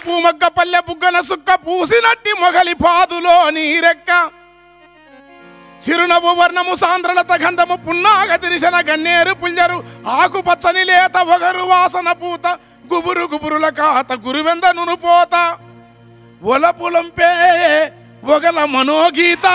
పూమగ్గ పల్లె బుగ్గన సుక్క పూసినట్టి మొగలి పాదులో నీరెక్క చిరునవ్వు వర్ణము సాంద్రలత గంధము పున్నాగ తిరిసిన గన్నేరు పుల్జరు ఆకుపచ్చని లేత ఒగరు వాసన పూత గుబురు గుబురుల కాత గురువెంద నునుపోత ఒలపులంపే ఒగల మనోగీత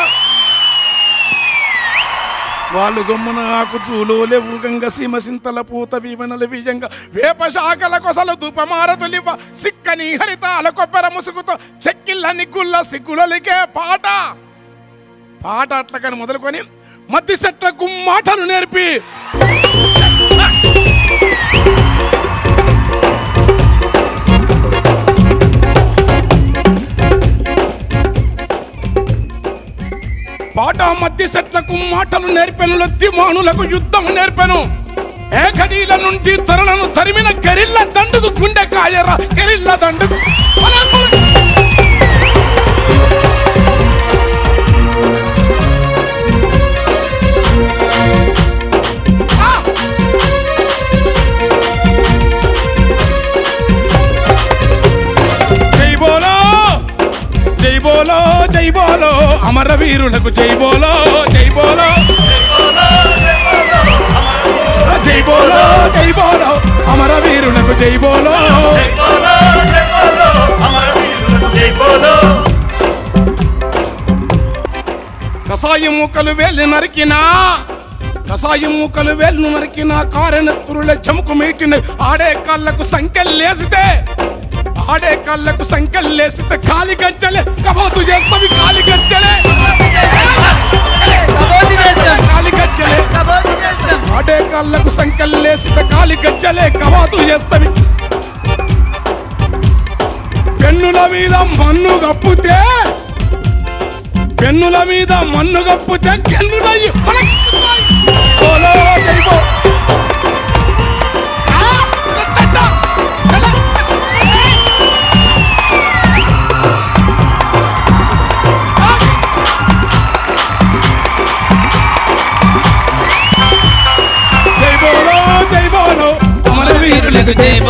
వాళ్ళు గమ్మున ఆకు చూలు లేవు గంగ సీమ సింతల పూత వీవనల విజంగ వేప శాఖల కొసలు ధూపమారతులివ్వ సిక్కని హరితాల కొబ్బర ముసుగుతో చెక్కిళ్ళ నిగ్గుల్ల సిగ్గులలికే పాట పాట అట్లకని మొదలుకొని మధ్య చెట్లకు మాటలు నేర్పి పాట మధ్య చెట్లకు మాటలు నేర్పెను లొద్దిమానులకు యుద్ధం నేర్పెను ఏకడీల నుండి తొరలను తరిమిన గెరిల్ల దండుకు గుండె కాయరా గెరిల్ల దండుకు పొలం, పొలం. ఆ! జై బోలో జై బోలో జై బోలో అమరవీరులకు జై బోలో జై బోలో జై బోలో జై బోలో అమరవీరులకు జై బోలో కసాయి మూకలు వేలు నరికినా కసాయి మూకలు వేలు నరికినా కారెనెత్తురుల చముకు మీటిన ఆడే కాళ్ళకు సంఖ్యలేసితే ఆడే కాళ్ళకు సంఖ్యలేసితే కాలి గజ్జలే కబోతు చేస్తావి కాలి గజ్జలే కబోతి చేస్తాం కాలి గజ్జలే కబోతి చేస్తాం ఆడే కాళ్ళకు సంకల్లేసితే కాలి గజ్జలే కవాతు చేస్తవి పెన్నుల మీద మన్ను కప్పుతే పెన్నుల మీద మన్ను కప్పుతే కెన్నులయ్యి మనకెక్కుతాయి. బోలో జై బో. ఆ, టట్టట. ఎలా? ఆ. జై బోలో జై బోలో అమరవీరులకు జై